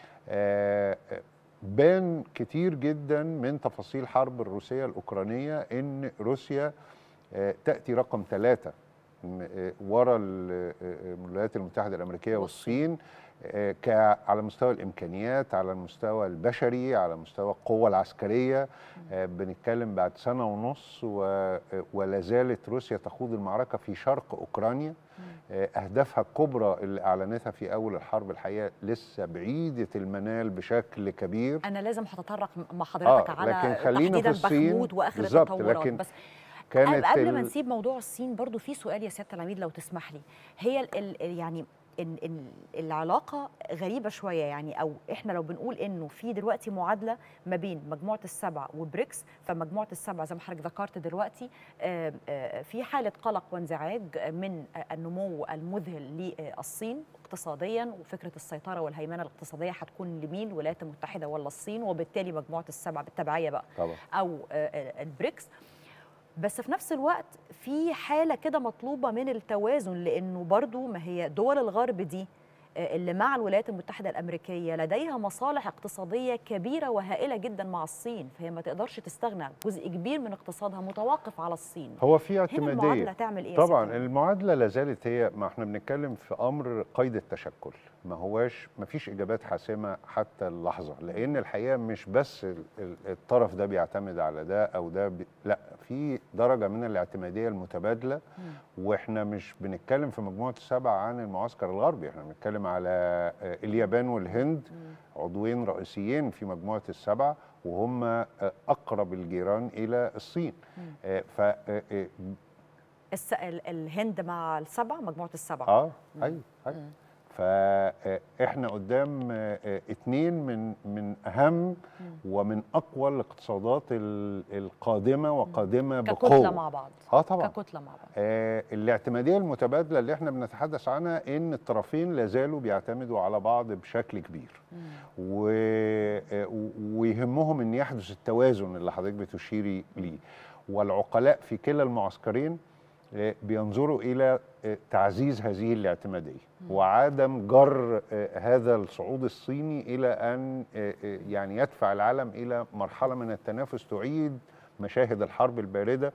آه، آه، بان كتير جدا من تفاصيل حرب الروسيه الاوكرانيه ان روسيا آه، تاتي رقم ثلاثه م- آه، ورا ال- آه، الولايات المتحده الامريكيه والصين آه، ك- على مستوى الامكانيات على المستوى البشري على مستوى القوه العسكريه آه، بنتكلم بعد سنه ونص و- آه، ولا زالت روسيا تخوض المعركه في شرق اوكرانيا آه، اهدافها الكبرى اللي اعلنتها في اول الحرب الحقيقه لسه بعيده المنال بشكل كبير انا لازم هتطرق مع حضرتك آه، على لكن خلينا في تحديدا الصين بخمود واخر بالظبط، التطورات لكن بس كانت قبل ما ال- نسيب موضوع الصين برضو في سؤال يا سياده العميد لو تسمح لي هي ال ال يعني ال ال العلاقه غريبه شويه يعني او احنا لو بنقول انه في دلوقتي معادله ما بين مجموعه السبع وبريكس فمجموعه السبع زي ما حضرتك ذكرت دلوقتي آه، آه، في حاله قلق وانزعاج من آه، النمو المذهل للصين اقتصاديا وفكره السيطره والهيمنه الاقتصاديه هتكون لمين الولايات المتحده ولا الصين وبالتالي مجموعه السبع بالتبعيه بقى طبعا او آه، آه، البريكس بس في نفس الوقت في حاله كده مطلوبه من التوازن لانه برضو ما هي دول الغرب دي آه، اللي مع الولايات المتحده الامريكيه لديها مصالح اقتصاديه كبيره وهائله جدا مع الصين فهي ما تقدرش تستغنى جزء كبير من اقتصادها متوقف على الصين هو في هنا المعادله اعتماديه هتعمل ايه يا طبعا سيدي؟ المعادله لا زالت هي ما احنا بنتكلم في امر قيد التشكل ما هواش ما فيش اجابات حاسمه حتى اللحظه لان الحقيقه مش بس ال- ال- الطرف ده بيعتمد على ده او ده بي لا في درجه من الاعتماديه المتبادله واحنا مش بنتكلم في مجموعه السبع عن المعسكر الغربي احنا بنتكلم على آه، اليابان والهند عضوين رئيسيين في مجموعه السبع وهم آه، اقرب الجيران الى الصين آه، ف آه، آه، الس... ال- الهند مع السبع مجموعه السبع اه ايوه ايوه فاحنا قدام آه، آه، اتنين من من اهم ومن اقوى الاقتصادات ال- القادمه وقادمه بقوه ككتله مع بعض اه طبعا ككتله مع بعض آه الاعتماديه المتبادله اللي احنا بنتحدث عنها ان الطرفين لا زالوا بيعتمدوا على بعض بشكل كبير و... آه، و- ويهمهم ان يحدث التوازن اللي حضرتك بتشيري ليه والعقلاء في كلا المعسكرين آه، بينظروا الى آه، تعزيز هذه الاعتماديه وعدم جر آه، هذا الصعود الصيني الى ان آه، آه، يعني يدفع العالم الى مرحله من التنافس تعيد مشاهد الحرب البارده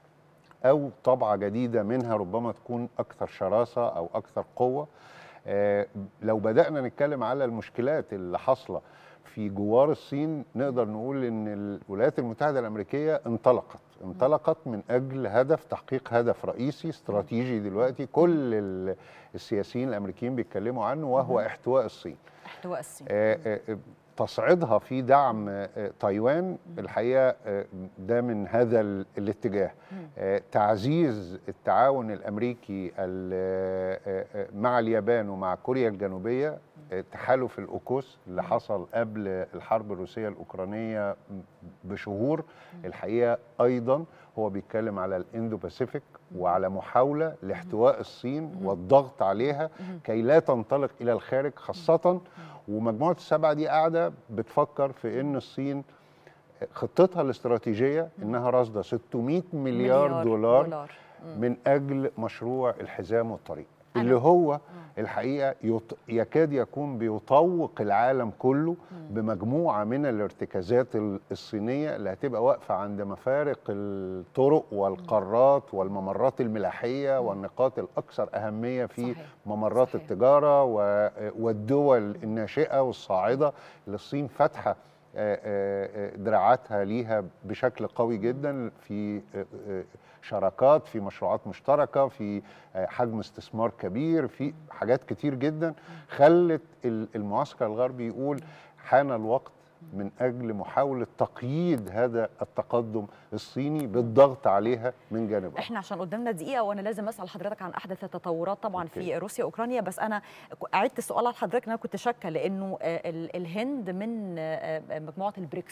او طبعه جديده منها ربما تكون اكثر شراسه او اكثر قوه آه، لو بدانا نتكلم على المشكلات اللي حاصله في جوار الصين نقدر نقول ان الولايات المتحده الامريكيه انطلقت انطلقت من اجل هدف تحقيق هدف رئيسي استراتيجي دلوقتي كل ال- السياسيين الامريكيين بيتكلموا عنه وهو احتواء الصين احتواء الصين آه، آه، آه، تصعيدها في دعم آه، آه، تايوان الحقيقه آه، ده من هذا ال- الاتجاه آه، تعزيز التعاون الامريكي ال- آه، آه، آه، مع اليابان ومع كوريا الجنوبيه آه، تحالف الاوكوس اللي حصل قبل الحرب الروسيه الاوكرانيه بشهور الحقيقه ايضا هو بيتكلم على الاندو باسيفيك وعلى محاوله لاحتواء الصين والضغط عليها كي لا تنطلق الى الخارج خاصه ومجموعه السبعه دي قاعده بتفكر في ان الصين خطتها الاستراتيجيه انها راصده 600 مليار, دولار, دولار. من اجل مشروع الحزام والطريق اللي هو الحقيقه يط... يكاد يكون بيطوق العالم كله بمجموعه من الارتكازات ال- الصينيه اللي هتبقى واقفه عند مفارق الطرق والقارات والممرات الملاحيه والنقاط الاكثر اهميه في صحيح. ممرات صحيح. التجاره و... والدول الناشئه والصاعده اللي الصين فاتحه آه، آه، آه، دراعاتها ليها بشكل قوي جدا في آه، آه، شراكات في مشروعات مشتركه في آه، حجم استثمار كبير في حاجات كتير جدا خلت ال- المعسكر الغربي يقول حان الوقت من اجل محاوله تقييد هذا التقدم الصيني بالضغط عليها من جانب اخر احنا عشان قدامنا دقيقه وانا لازم اسال حضرتك عن احدث التطورات طبعا أوكي. في روسيا واوكرانيا بس انا ك- عدت السؤال على حضرتك إن انا كنت شاكه لانه آه، ال- الهند من آه، آه، مجموعه البريكس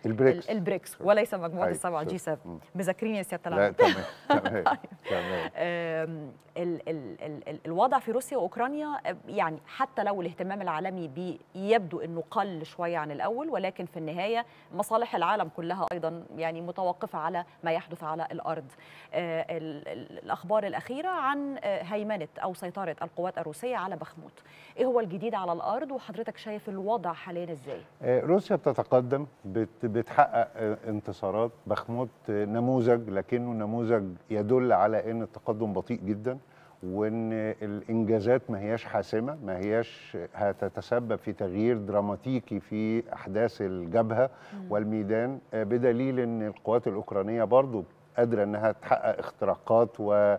البريكس ال- البريكس وليس مجموعه أيوة، السبعه جي 7 مم. مذاكرين يا سياده لا العميد تمام تمام تمام آم، ال- ال- ال- ال- الوضع في روسيا واوكرانيا آه، يعني حتى لو الاهتمام العالمي بيه يبدو انه قل شويه عن الاول ولكن في النهايه مصالح العالم كلها ايضا يعني متوقفه على ما يحدث على الارض. آه، ال- ال- الاخبار الاخيره عن آه، هيمنه او سيطره القوات الروسيه على بخموت. ايه هو الجديد على الارض وحضرتك شايف الوضع حاليا ازاي؟ آه، روسيا بتتقدم بت- بتحقق آه، انتصارات بخموت آه، نموذج لكنه نموذج يدل على ان التقدم بطيء جدا وان الانجازات ما هياش حاسمه ما هياش هتتسبب في تغيير دراماتيكي في احداث الجبهه والميدان آه، بدليل ان القوات الاوكرانيه برضو قادره انها تحقق اختراقات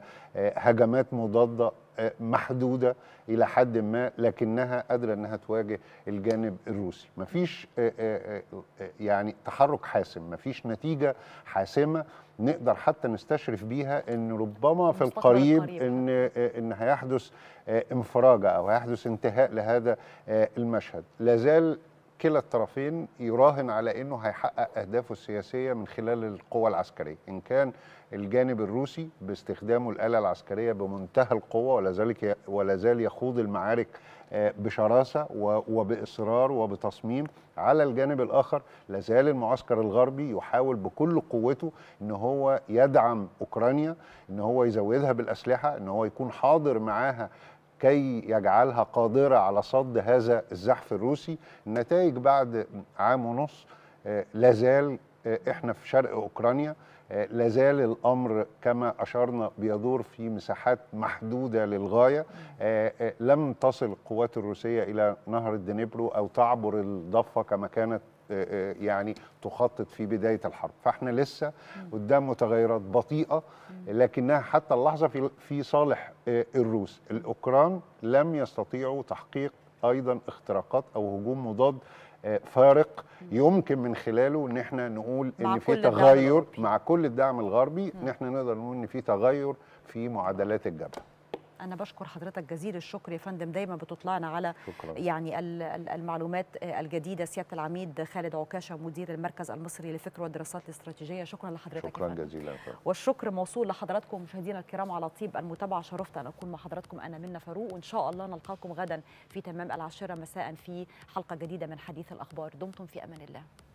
وهجمات مضاده آه، محدوده الى حد ما لكنها قادره انها تواجه الجانب الروسي مفيش آه، آه، آه، يعني تحرك حاسم مفيش نتيجه حاسمه نقدر حتى نستشرف بيها ان ربما في المستقبل القريب القريب. ان آه، ان هيحدث آه، انفراجه او هيحدث انتهاء لهذا آه، المشهد لازال كلا الطرفين يراهن على انه هيحقق اهدافه السياسيه من خلال القوى العسكريه ان كان الجانب الروسي باستخدامه الاله العسكريه بمنتهى القوه ولا ذلك ولا زال يخوض المعارك آه، بشراسه و- وباصرار وبتصميم على الجانب الاخر لازال المعسكر الغربي يحاول بكل قوته ان هو يدعم اوكرانيا ان هو يزودها بالاسلحه ان هو يكون حاضر معاها كي يجعلها قادرة على صد هذا الزحف الروسي النتائج بعد عام ونص آه، لازال آه، احنا في شرق اوكرانيا آه، لازال الامر كما اشرنا بيدور في مساحات محدوده للغايه آه، آه، لم تصل القوات الروسيه الى نهر الدنيبرو او تعبر الضفه كما كانت آه، آه، يعني تخطط في بدايه الحرب فاحنا لسه قدام متغيرات بطيئه لكنها حتى اللحظه في في صالح آه، الروس الاوكران لم يستطيعوا تحقيق ايضا اختراقات او هجوم مضاد آه، فارق يمكن من خلاله ان احنا نقول مع ان في كل الدعم تغير الأوروبي. مع كل الدعم الغربي ان احنا نقدر نقول ان في تغير في معادلات الجبهه انا بشكر حضرتك جزيل الشكر يا فندم دايما بتطلعنا على شكرا يعني ال- ال- المعلومات الجديده سياده العميد خالد عكاشه مدير المركز المصري للفكر والدراسات الاستراتيجيه شكرا لحضرتك يا شكرا فندم. جزيلا يا فندم. والشكر موصول لحضراتكم مشاهدينا الكرام على طيب المتابعه شرفت ان اكون مع حضراتكم انا منى فاروق وان شاء الله نلقاكم غدا في تمام العاشره مساء في حلقه جديده من حديث الاخبار دمتم في امان الله